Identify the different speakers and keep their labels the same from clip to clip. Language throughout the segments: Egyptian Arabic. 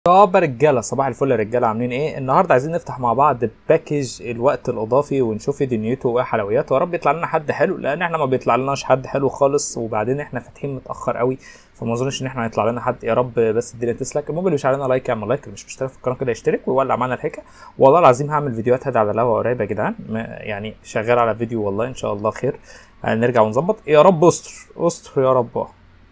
Speaker 1: طب يا رجاله صباح الفل يا رجاله عاملين ايه النهارده عايزين نفتح مع بعض باكج الوقت الاضافي ونشوف ايه دنيته وايه حلوياته ويا رب يطلع لنا حد حلو لان احنا ما بيطلع لناش حد حلو خالص وبعدين احنا فاتحين متاخر قوي فما اظنش ان احنا هيطلع لنا حد يا رب بس الدنيا تسلك المهم اللي مش علينا لايك يعمل لايك اللي مش مشترك في القناه كده يشترك ويولع معانا الحكا والله العظيم هعمل فيديوهات هادي على الهوا قريب يا جدعان ما- يعني شغال على فيديو والله ان شاء الله خير هنرجع ونظبط يا رب استر استر يا رب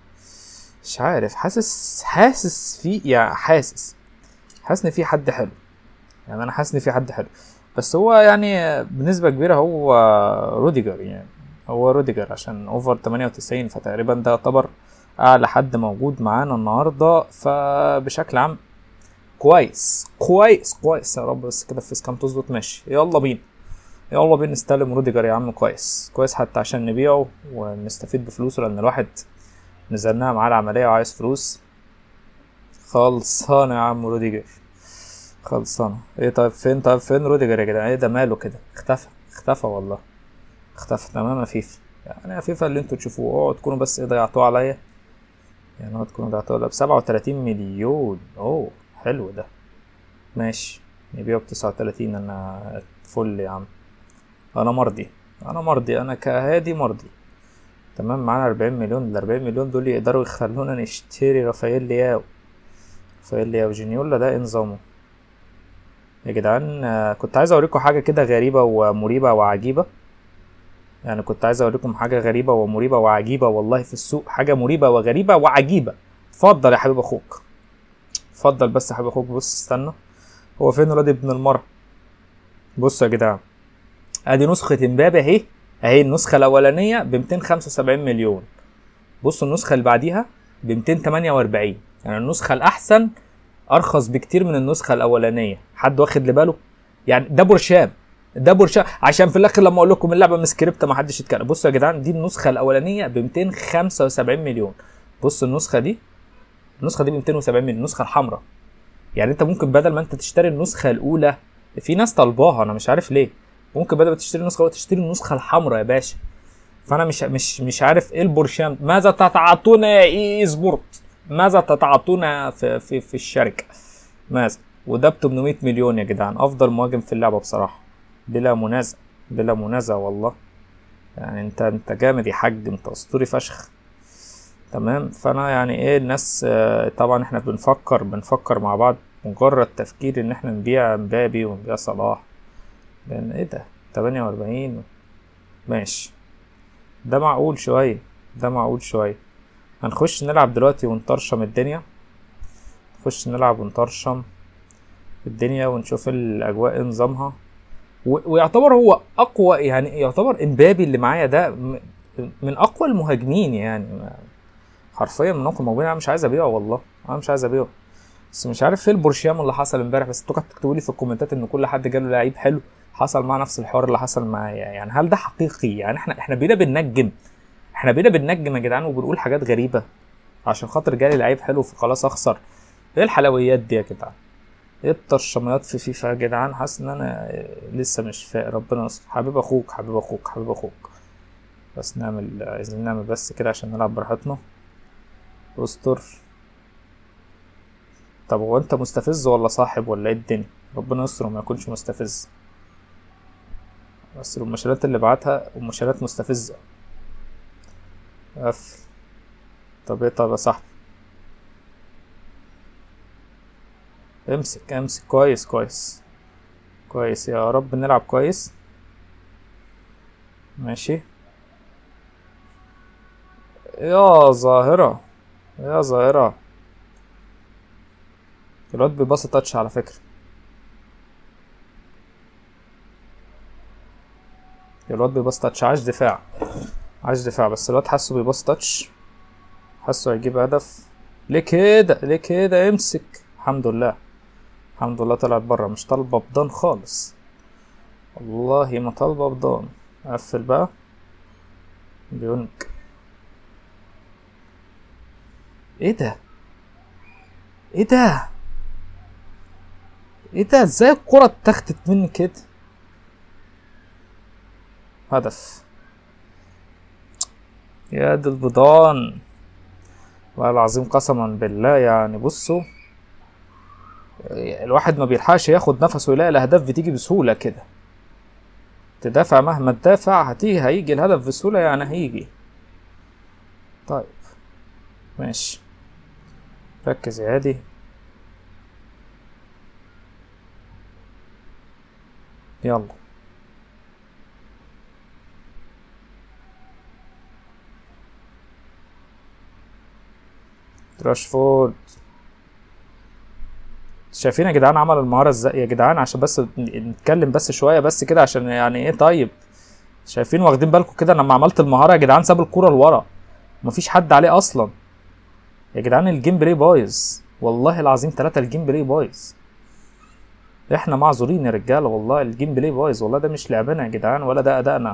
Speaker 1: مش عارف حاسس حاسس في يعني حاسس حاسس ان في حد حلو يعني انا حاسس ان في حد حلو بس هو يعني بنسبة كبيرة هو روديجر يعني هو روديجر عشان اوفر 98 فتقريبا ده يعتبر اعلى حد موجود معانا النهارده فبشكل عام كويس كويس كويس يا رب بس كده الفيس كام تظبط ماشي يلا بينا يلا بينا نستلم روديجر يا عم كويس كويس حتى عشان نبيعه ونستفيد بفلوسه لان الواحد نزلناها معاه العملية وعايز فلوس خلصانة يا عم روديجر خلصانة ايه طيب فين طيب فين روديجر يا جدعان ايه ده ماله كده اختفى اختفى والله اختفى تمام يا فيفا يعني يا فيفا اللي انتوا تشوفوه اوعوا تكونوا بس ايه ضيعتوه عليا يعني اوعوا تكونوا ضيعتوه لا بسبعة وتلاتين مليون اوه حلو ده ماشي نبيعه بتسعة وتلاتين انا فل يا عم انا مرضي انا مرضي انا كهادي مرضي تمام معانا أربعين مليون الأربعين مليون دول يقدروا يخلونا نشتري رافائيل لياو رافائيل لياو جينيولا ده إيه نظامه يا جدعان آه، كنت عايز اوريكم حاجه كده غريبه ومريبه وعجيبه يعني كنت عايز اوريكم حاجه غريبه ومريبه وعجيبه والله في السوق حاجه مريبه وغريبه وعجيبه اتفضل يا حبيب اخوك اتفضل بس يا حبيب اخوك بص استنى هو فين ولاد ابن المرة بصوا يا جدعان ادي نسخه امبابي اهي اهي النسخه الاولانيه ب 275 مليون بصوا النسخه اللي بعديها ب 248 يعني النسخه الاحسن ارخص بكتير من النسخه الاولانيه حد واخد لباله يعني ده برشام ده برشام عشان في الاخر لما اقول لكم اللعبه مسكريبته ما حدش يتكلم بصوا يا جدعان دي النسخه الاولانيه ب 275 مليون بص النسخه دي النسخه دي ب 270 مليون النسخه الحمراء يعني انت ممكن بدل ما انت تشتري النسخه الاولى في ناس طالباها انا مش عارف ليه ممكن بدل ما تشتري النسخه الاولى تشتري النسخه الحمراء يا باشا فانا مش مش مش عارف ايه البرشام ماذا تتعاطون يا اي سبورت ماذا تتعاطون في في في الشركه ماذا وده ب 800 مليون يا جدعان افضل مهاجم في اللعبه بصراحه بلا منازع بلا منازع والله يعني انت انت جامد يا حاج انت اسطوري فشخ تمام فانا يعني ايه الناس آه، طبعا احنا بنفكر بنفكر مع بعض مجرد تفكير ان احنا نبيع مبابي ونبيع صلاح لان ايه ده 48 ماشي ده معقول شويه ده معقول شويه هنخش نلعب دلوقتي ونطرشم الدنيا نخش نلعب ونطرشم الدنيا ونشوف الاجواء إيه نظامها و- ويعتبر هو اقوى يعني يعتبر امبابي اللي معايا ده م- من اقوى المهاجمين يعني ما- حرفيا من اقوى المهاجمين انا مش عايز ابيعه والله انا مش عايز ابيعه بس مش عارف ايه البرشام اللي حصل امبارح بس انتوا كنتوا تكتبوا لي في الكومنتات ان كل حد جاله لعيب حلو حصل معاه نفس الحوار اللي حصل معايا يعني هل ده حقيقي يعني احنا احنا بقينا بننجم احنا بقينا بننجم يا جدعان وبنقول حاجات غريبه عشان خاطر جالي لعيب حلو فخلاص اخسر ايه الحلويات دي يا جدعان ايه الترشميات في فيفا يا جدعان حاسس ان انا لسه مش فايق ربنا يستر حبيب اخوك حبيب اخوك حبيب اخوك بس نعمل عايزين نعمل بس كده عشان نلعب براحتنا استر طب هو انت مستفز ولا صاحب ولا ايه الدنيا ربنا يستر وما يكونش مستفز بس المشارات اللي بعتها ومشارات مستفزة قفل طب ايه طب يا صاحبي امسك امسك كويس كويس كويس يا رب نلعب كويس ماشي يا ظاهرة يا ظاهرة الواد بيباصي تاتش على فكرة الواد بيباصي تاتش عاش دفاع عاش دفاع بس الواد حاسه بيباصي تاتش حاسه هيجيب هدف ليه كده ليه كده امسك الحمد لله الحمد لله طلعت بره مش طالبة بضان خالص والله ما طالبة بضان قفل بقى بيونك ايه ده ايه ده ايه ده ازاي الكرة اتاخدت مني كده هدف يا دي البضان والله العظيم قسما بالله يعني بصوا الواحد ما بيلحقش ياخد نفسه يلاقي الاهداف بتيجي بسهوله كده تدافع مهما تدافع هتيجي هيجي الهدف بسهوله يعني هيجي طيب ماشي ركز يا هادي يلا راشفورد شايفين يا جدعان عمل المهارة ازاي يا جدعان عشان بس نتكلم بس شوية بس كده عشان يعني ايه طيب شايفين واخدين بالكم كده لما عملت المهارة يا جدعان ساب الكورة لورا مفيش حد عليه اصلا يا جدعان الجيم بلاي بايظ والله العظيم ثلاثة الجيم بلاي بايظ احنا معذورين يا رجاله والله الجيم بلاي بايظ والله ده مش لعبنا يا جدعان ولا ده ادائنا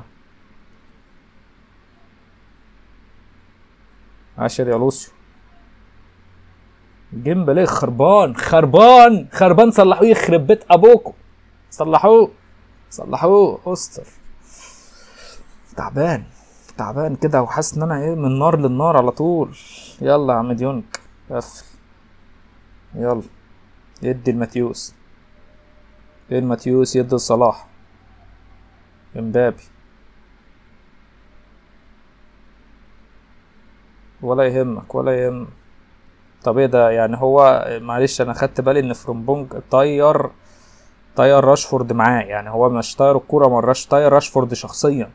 Speaker 1: عاشر يا لوسيو الجيم بلاي خربان خربان خربان صلحوه يخرب بيت ابوكم صلحوه صلحوه استر تعبان تعبان كده وحاسس ان انا ايه من نار للنار على طول يلا يا عم ديونك قفل يلا يدي الماتيوس الماتيوس يدي لصلاح امبابي ولا يهمك ولا يهمك طب ايه ده يعني هو معلش انا خدت بالي ان فريمبونج طير طير راشفورد معاه يعني هو مش طاير الكوره مراش طاير راشفورد شخصيا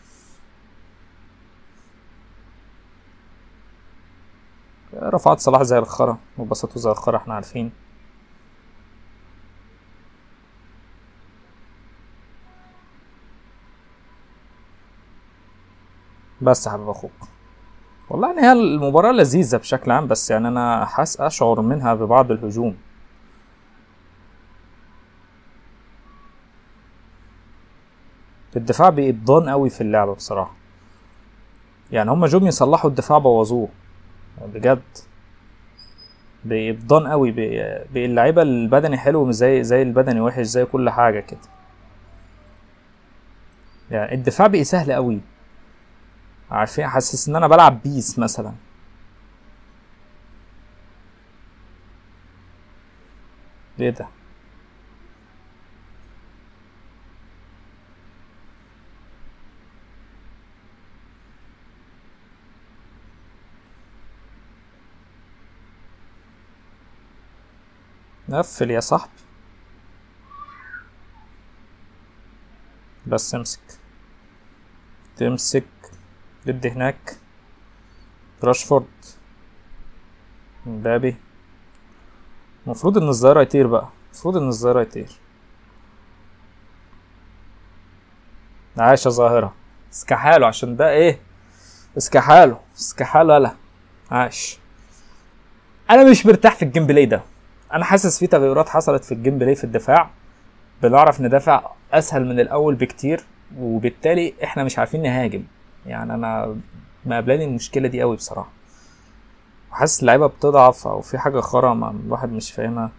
Speaker 1: رفعت صلاح زي الخرا وبسطته زي الخرا احنا عارفين بس يا حبيب اخوك والله يعني هي المباراة لذيذة بشكل عام بس يعني انا حاس اشعر منها ببعض الهجوم الدفاع بإبضان قوي في اللعبة بصراحة يعني هما جم يصلحوا الدفاع بوظوه بجد بإبضان قوي باللعيبة البدني حلو مش زي زي البدني وحش زي كل حاجة كده يعني الدفاع بقي سهل قوي عارفين حاسس ان انا بلعب بيس مثلا ايه ده قفل يا صاحبي بس امسك تمسك ضد هناك راشفورد مبابي المفروض ان الظاهرة يطير بقى المفروض ان الظاهرة يطير عاش يا ظاهرة اسكحاله عشان ده ايه اسكحاله اسكحاله يلا عاش انا مش مرتاح في الجيم بلاي ده انا حاسس في تغيرات حصلت في الجيم بلاي في الدفاع بنعرف ندافع اسهل من الاول بكتير وبالتالي احنا مش عارفين نهاجم يعني انا مقابلاني المشكله دي قوي بصراحه وحاسس اللعيبه بتضعف او في حاجه خرا ما الواحد مش فاهمها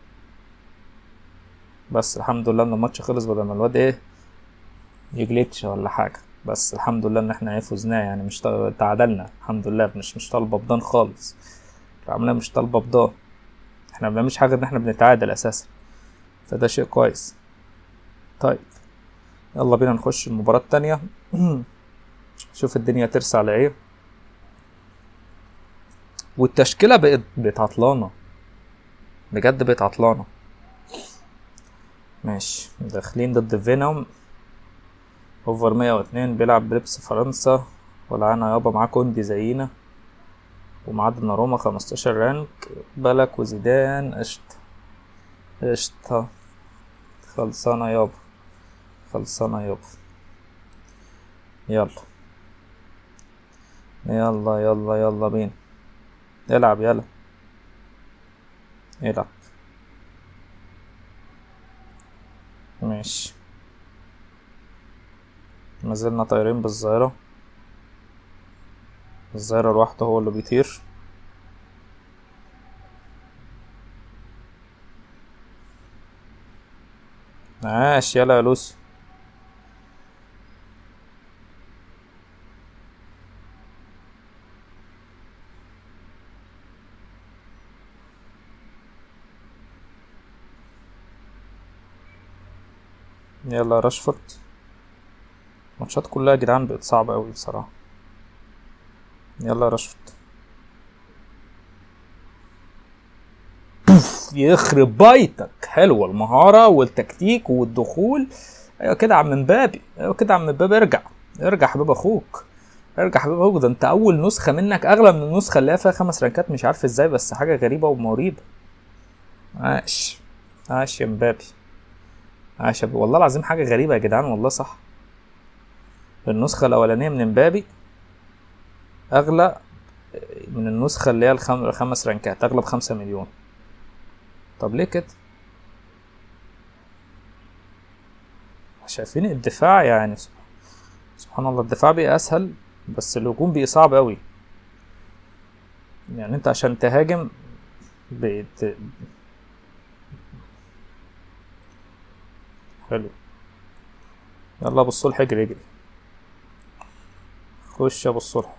Speaker 1: بس الحمد لله ان الماتش خلص بدل ما الواد ايه يجلتش ولا حاجه بس الحمد لله ان احنا ايه فزنا يعني مش تعادلنا الحمد لله مش مش طالبه بضان خالص العمليه مش طالبه بضان احنا ما بنعملش حاجه ان احنا بنتعادل اساسا فده شيء كويس طيب يلا بينا نخش المباراة التانية شوف الدنيا ترسى على ايه والتشكيلة بقت بقت عطلانة بجد بقت عطلانة ماشي داخلين ضد فينوم اوفر مية واتنين بيلعب بلبس فرنسا ولعنا يابا معاه كوندي زينا ومعاه دوناروما خمستاشر رانك بالك وزيدان قشطة قشطة خلصانة يابا خلصانة يابا يلا يلا يلا يلا بينا العب يلا العب ماشي ما زلنا طايرين بالظاهرة الظاهرة لوحده هو اللي بيطير عاش يلا يا لوسي يلا يا راشفورد الماتشات كلها يا جدعان بقت صعبة أوي بصراحة يلا يا راشفورد بوف، يخرب بيتك حلوة المهارة والتكتيك والدخول ايوه كده يا عم مبابي ايوه كده يا عم مبابي ارجع ارجع حبيب اخوك ارجع حبيب اخوك ده انت اول نسخة منك اغلى من النسخة اللي هي فيها خمس رانكات مش عارف ازاي بس حاجة غريبة ومريبة عاش عاش يا مبابي عاش يا ب- والله العظيم حاجة غريبة يا جدعان والله صح النسخة الأولانية من مبابي أغلى من النسخة اللي هي الخم... الخمس رانكات أغلى بخمسة مليون طب ليه كده؟ شايفين الدفاع يعني سب- سبحان الله الدفاع بقى أسهل بس الهجوم بقى صعب أوي يعني أنت عشان تهاجم بقت حلو يلا يا ابو الصلح اجري اجري خش يا ابو الصلح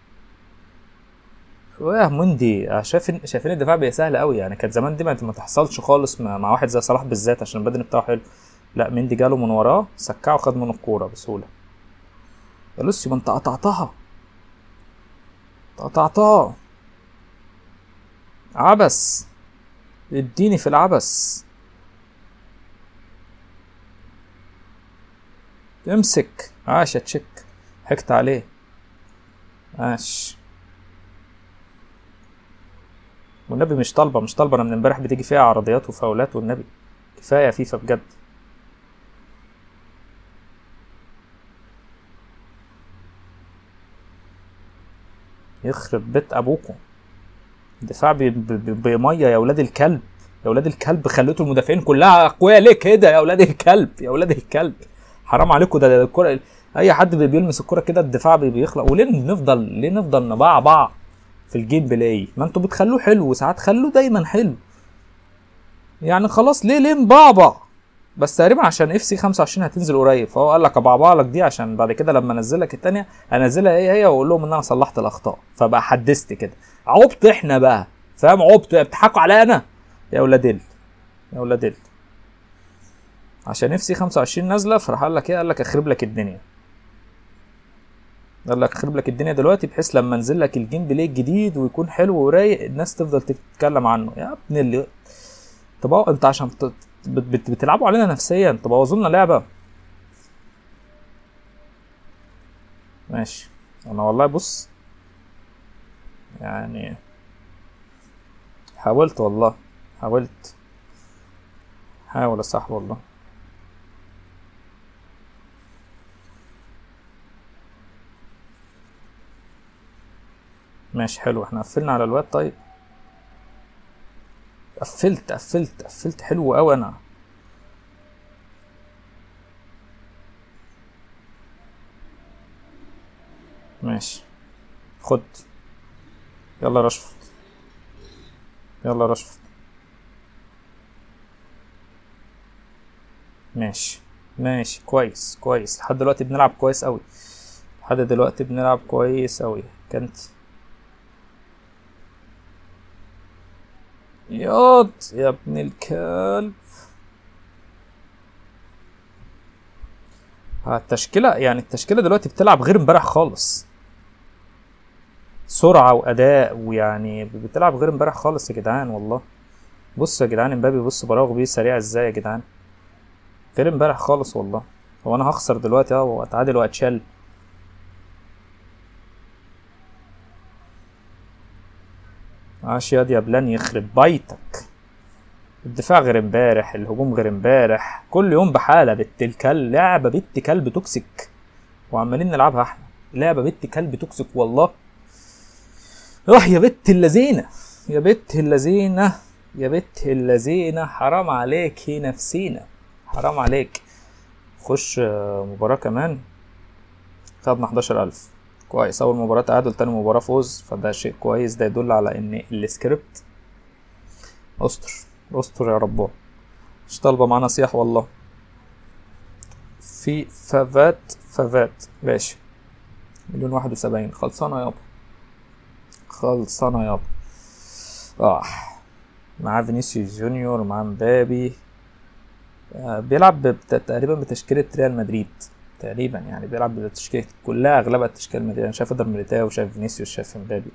Speaker 1: واه مندي آه، شايفين شايفين الدفاع بقى سهل قوي يعني كانت زمان دي ما ما تحصلش خالص مع, مع واحد زي صلاح بالذات عشان البدن بتاعه حلو لا مندي جاله من وراه سكعه وخد منه الكوره بسهوله يا لوسيو ما انت قطعتها انت قطعتها عبس اديني في العبس امسك عاش يا تشيك حكت عليه عاش والنبي مش طالبه مش طالبه انا من امبارح بتيجي فيها عرضيات وفاولات والنبي كفايه فيفا بجد يخرب بيت ابوكم الدفاع بي- بي- بي- بميه يا ولاد الكلب يا ولاد الكلب خليتوا المدافعين كلها اقوياء ليه كده يا ولاد الكلب يا ولاد الكلب حرام عليكم ده ده الكرة اي حد بي- بيلمس الكرة كده الدفاع بي- بيخلق وليه نفضل ليه نفضل نبعبع في الجيم بلاي ما انتوا بتخلوه حلو وساعات خلوه دايما حلو يعني خلاص ليه ليه مبعبع بس تقريبا عشان اف سي 25 هتنزل قريب فهو قال لك ابعبع لك دي عشان بعد كده لما انزل لك التانية انزلها هي هي واقول لهم ان انا صلحت الاخطاء فبقى حدثت كده عبط احنا بقى فاهم عبط بتضحكوا عليا انا يا ولاد ال يا ولاد ال عشان اف سي 25 نازله فراح قال لك ايه قال لك اخرب لك الدنيا قال لك اخرب لك الدنيا دلوقتي بحيث لما انزل لك الجيم بلاي الجديد ويكون حلو ورايق الناس تفضل تتكلم عنه يا ابن اللي طب أهو انت عشان ت- بت... بت... بتلعبوا علينا نفسيا تبوظوا لنا لعبه ماشي انا والله بص يعني حاولت والله حاولت حاول يا صاحبي والله ماشي حلو احنا قفلنا على الواد طيب قفلت قفلت قفلت حلو قوي انا ماشي خد يلا يا رشفورد يلا يا رشفورد ماشي ماشي كويس كويس لحد دلوقتي بنلعب كويس قوي لحد دلوقتي بنلعب كويس قوي كانت ياض يا ابن الكلب ها، التشكيلة يعني التشكيلة دلوقتي بتلعب غير امبارح خالص سرعة وأداء ويعني بتلعب غير امبارح خالص يا جدعان والله بص يا جدعان امبابي بص براوغ بيه سريع ازاي يا جدعان غير امبارح خالص والله هو انا هخسر دلوقتي اهو واتعادل واتشل عاش ياض يا بلان يخرب بيتك الدفاع غير امبارح الهجوم غير امبارح كل يوم بحالة بنت الكلب لعبة بنت كلب توكسيك وعمالين نلعبها احنا لعبة بنت كلب توكسيك والله اه يا بنت اللذينة يا بنت اللذينة يا بنت اللذينة حرام عليك هي نفسينا حرام عليك خش آه، مباراة كمان خدنا 11000 كويس أول مباراة تعادل تاني مباراة فوز فده شيء كويس ده يدل على إن السكريبت استر استر يا رب مش طالبة معانا صياح والله في فافات فافات ماشي مليون واحد وسبعين خلصانة يابا خلصانة يابا اه معاه فينيسيوس جونيور معاه مبابي آه، بيلعب بت- تقريبا بتشكيلة ريال مدريد تقريبا يعني بيلعب بتشكيلة كلها اغلبها تشكيلة مدريد انا شايف ادر ميليتاو وشايف فينيسيوس شايف امبابي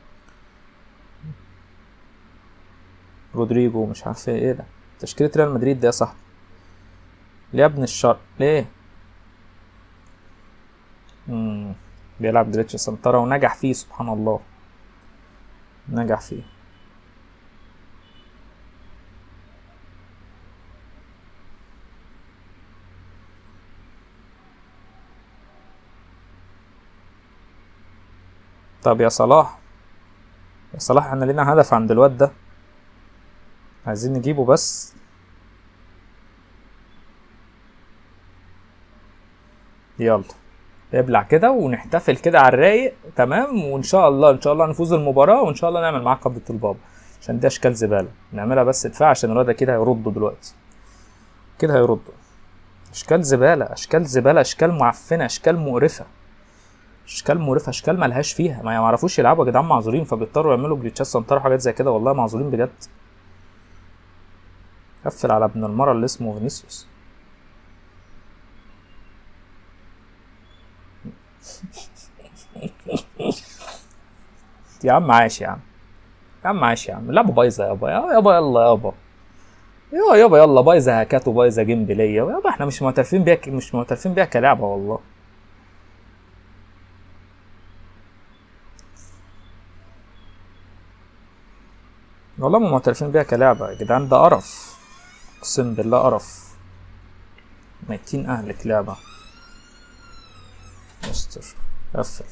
Speaker 1: رودريجو مش عارف ايه ايه ده تشكيلة ريال مدريد ده يا صاحبي ليه يا ابن الشر ليه مم. بيلعب جريتش سنترا ونجح فيه سبحان الله نجح فيه طب يا صلاح يا صلاح احنا لينا هدف عند الواد ده عايزين نجيبه بس يلا ابلع كده ونحتفل كده على الرايق تمام وان شاء الله ان شاء الله نفوز المباراة وان شاء الله نعمل معاه قبضة البابا عشان دي اشكال زبالة نعملها بس دفاع عشان الواد ده كده هيردوا دلوقتي كده هيردوا اشكال زبالة اشكال زبالة اشكال معفنة اشكال مقرفة اشكال مقرفة اشكال ملهاش فيها ما يعرفوش يلعبوا يا جدعان معذورين فبيضطروا يعملوا جليتشات سنتر وحاجات زي كده والله معذورين بجد قفل على ابن المرة اللي اسمه فينيسيوس يا عم عاش يا عم يا عم عاش يا عم اللعبة بايظة يابا يا- يابا يلا يابا يا يابا يلا بايظة هاكات وبايظة جيم ديلية يابا احنا مش معترفين بيها ك- مش معترفين بيها كلعبة والله والله ما معترفين بيها كلعبة يا جدعان ده قرف اقسم بالله قرف ميتين اهلك لعبة مستر قفل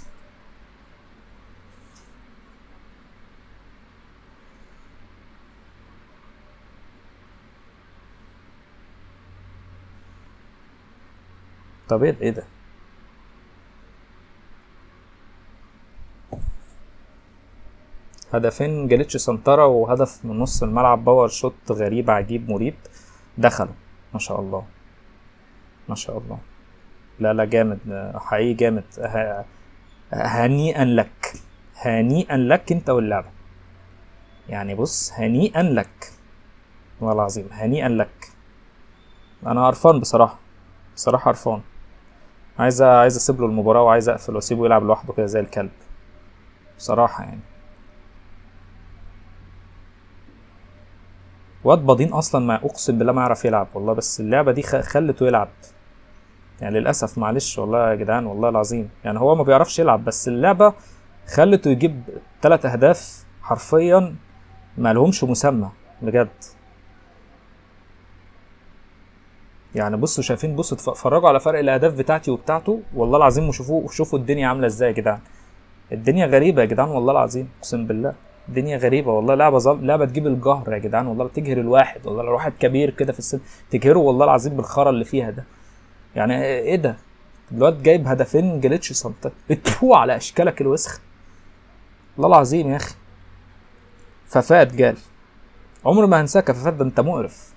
Speaker 1: طب ايه ده ايه ده هدفين جالتش سنترا وهدف من نص الملعب باور شوت غريب عجيب مريب دخلوا ما شاء الله ما شاء الله لا لا جامد آه، حقيقي جامد ه- هنيئا لك هنيئا لك انت واللعبة يعني بص هنيئا لك والله العظيم هنيئا لك انا قرفان بصراحة بصراحة قرفان عايز عايز اسيب له المباراة وعايز اقفل واسيبه يلعب لوحده كده زي الكلب بصراحة يعني واد بضين اصلا ما اقسم بالله ما يعرف يلعب والله بس اللعبة دي خ- خلته يلعب يعني للاسف معلش والله يا جدعان والله العظيم يعني هو ما بيعرفش يلعب بس اللعبة خلته يجيب ثلاث اهداف حرفيا ما لهمش مسمى بجد يعني بصوا شايفين بصوا اتف- اتفرجوا على فرق الاهداف بتاعتي وبتاعته والله العظيم وشوفوا شوفوا الدنيا عامله ازاي يا جدعان الدنيا غريبه يا جدعان والله العظيم اقسم بالله الدنيا غريبه والله لعبه ظل... لعبه تجيب الجهر يا جدعان والله تجهر الواحد والله لو واحد كبير كده في السن تجهره والله العظيم بالخرا اللي فيها ده يعني ايه ده الواد جايب هدفين جليتش سنتر اتفو على اشكالك الوسخ والله العظيم يا اخي ففات جال عمر ما هنساك يا ففات ده انت مقرف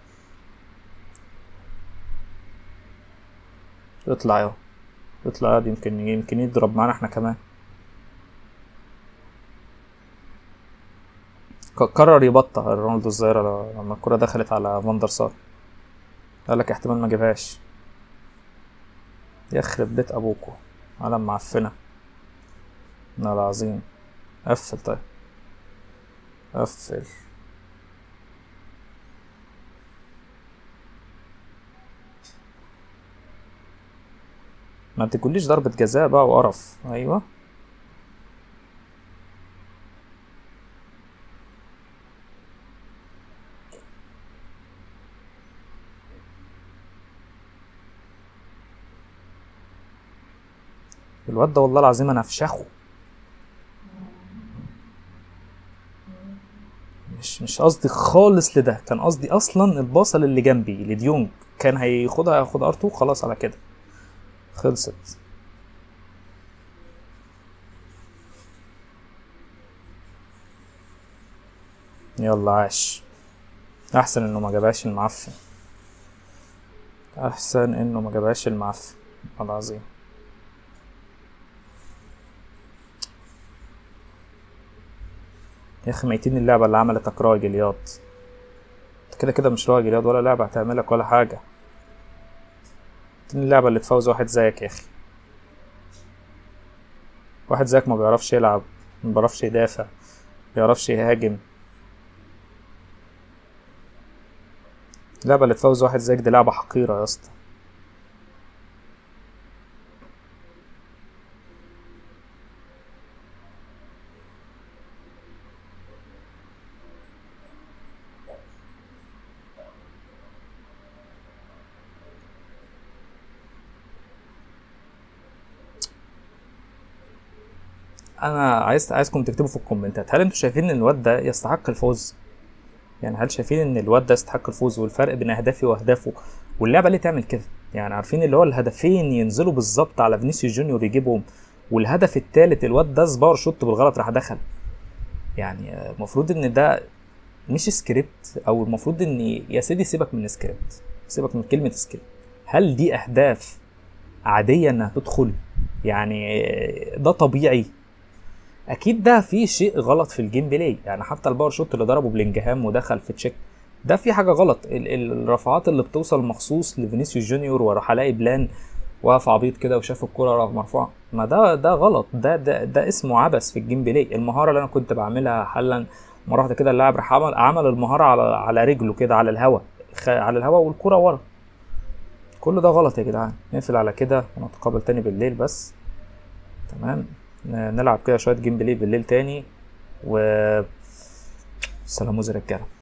Speaker 1: اطلع يا اطلع يا يمكن يمكن يضرب معانا احنا كمان ك- قرر يبطأ رونالدو الظاهرة لما الكرة دخلت على فاندر سار قال لك احتمال ما جابهاش يخرب بيت ابوكو علم معفنة لا العظيم قفل طيب قفل ما تقوليش ضربة جزاء بقى وقرف ايوه الواد ده والله العظيم انا افشخه مش مش قصدي خالص لده كان قصدي اصلا الباصه اللي جنبي لديونج كان هياخدها ياخد ارتو خلاص على كده خلصت يلا عاش احسن انه ما جابهاش المعفن احسن انه ما جابهاش المعفن والله العظيم يا اخي ميتين اللعبه اللي عملت اكراي جليات كده كده مش راجل ياض ولا لعبة هتعملك ولا حاجة دي اللعبة اللي تفوز واحد زيك يا أخي واحد زيك ما بيعرفش يلعب ما بيعرفش يدافع ما بيعرفش يهاجم اللعبة اللي تفوز واحد زيك دي لعبة حقيرة يا اسطى انا عايز عايزكم تكتبوا في الكومنتات هل انتوا شايفين ان الواد ده يستحق الفوز يعني هل شايفين ان الواد ده يستحق الفوز والفرق بين اهدافي واهدافه واللعبه ليه تعمل كده يعني عارفين اللي هو الهدفين ينزلوا بالظبط على فينيسيوس جونيور يجيبهم والهدف الثالث الواد ده سبار شوت بالغلط راح دخل يعني آه، المفروض ان ده مش سكريبت او المفروض ان يا سيدي سيبك من سكريبت سيبك من كلمه سكريبت هل دي اهداف عاديه انها تدخل يعني آه، ده طبيعي اكيد ده في شيء غلط في الجيم بلاي يعني حتى الباور شوت اللي ضربه بلينجهام ودخل في تشيك ده في حاجه غلط ال- ال- الرفعات اللي بتوصل مخصوص لفينيسيوس جونيور وراح الاقي بلان واقف عبيط كده وشاف الكرة راح مرفوعة ما ده ده غلط ده ده ده اسمه عبث في الجيم بلاي المهارة اللي انا كنت بعملها حلا مرة واحدة كده اللاعب راح عمل عمل المهارة على على رجله كده على الهوا خ- على الهوا والكرة ورا كل ده غلط يا جدعان نقفل على كده ونتقابل تاني بالليل بس تمام ن- نلعب كده شوية جيم بلاي بالليل تاني و سلام رجاله